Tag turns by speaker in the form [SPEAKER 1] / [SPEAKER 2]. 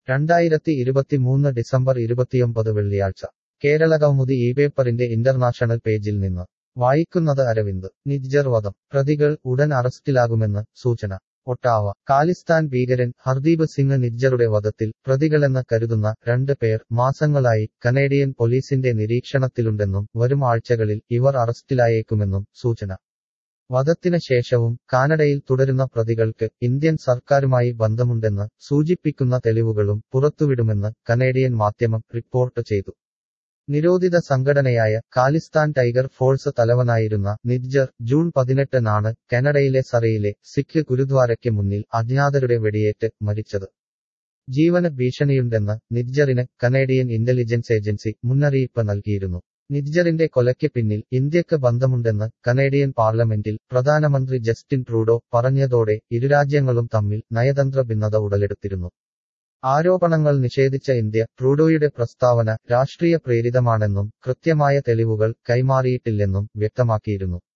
[SPEAKER 1] രണ്ടായിരത്തി ഇരുപത്തിമൂന്ന് ഡിസംബർ ഇരുപത്തിയൊമ്പത് വെള്ളിയാഴ്ച കേരള കൗമുദി ഈ പേപ്പറിന്റെ ഇന്റർനാഷണൽ പേജിൽ നിന്ന് വായിക്കുന്നത് അരവിന്ദ് നിജ്ജർ വധം പ്രതികൾ ഉടൻ അറസ്റ്റിലാകുമെന്ന് സൂചന ഒട്ടാവ ഖാലിസ്ഥാൻ ഭീകരൻ ഹർദീപ് സിംഗ് നിജ്ജറുടെ വധത്തിൽ പ്രതികളെന്ന് കരുതുന്ന രണ്ട് പേർ മാസങ്ങളായി കനേഡിയൻ പോലീസിന്റെ നിരീക്ഷണത്തിലുണ്ടെന്നും വരും ആഴ്ചകളിൽ ഇവർ അറസ്റ്റിലായേക്കുമെന്നും സൂചന വധത്തിന് ശേഷവും കാനഡയിൽ തുടരുന്ന പ്രതികൾക്ക് ഇന്ത്യൻ സർക്കാരുമായി ബന്ധമുണ്ടെന്ന് സൂചിപ്പിക്കുന്ന തെളിവുകളും പുറത്തുവിടുമെന്ന് കനേഡിയൻ മാധ്യമം റിപ്പോർട്ട് ചെയ്തു നിരോധിത സംഘടനയായ ഖാലിസ്ഥാൻ ടൈഗർ ഫോഴ്സ് തലവനായിരുന്ന നിജ്ജർ ജൂൺ പതിനെട്ടിനാണ് കാനഡയിലെ സറയിലെ സിഖ് ഗുരുദ്വാരയ്ക്ക് മുന്നിൽ അജ്ഞാതരുടെ വെടിയേറ്റ് മരിച്ചത് ജീവന് ഭീഷണിയുണ്ടെന്ന് നിജ്ജറിന് കനേഡിയൻ ഇന്റലിജൻസ് ഏജൻസി മുന്നറിയിപ്പ് നൽകിയിരുന്നു നിജ്ജറിന്റെ കൊലയ്ക്ക് പിന്നിൽ ഇന്ത്യക്ക് ബന്ധമുണ്ടെന്ന് കനേഡിയൻ പാർലമെന്റിൽ പ്രധാനമന്ത്രി ജസ്റ്റിൻ ട്രൂഡോ പറഞ്ഞതോടെ ഇരുരാജ്യങ്ങളും തമ്മിൽ നയതന്ത്ര ഭിന്നത ഉടലെടുത്തിരുന്നു ആരോപണങ്ങൾ നിഷേധിച്ച ഇന്ത്യ ട്രൂഡോയുടെ പ്രസ്താവന രാഷ്ട്രീയ പ്രേരിതമാണെന്നും കൃത്യമായ തെളിവുകൾ കൈമാറിയിട്ടില്ലെന്നും വ്യക്തമാക്കിയിരുന്നു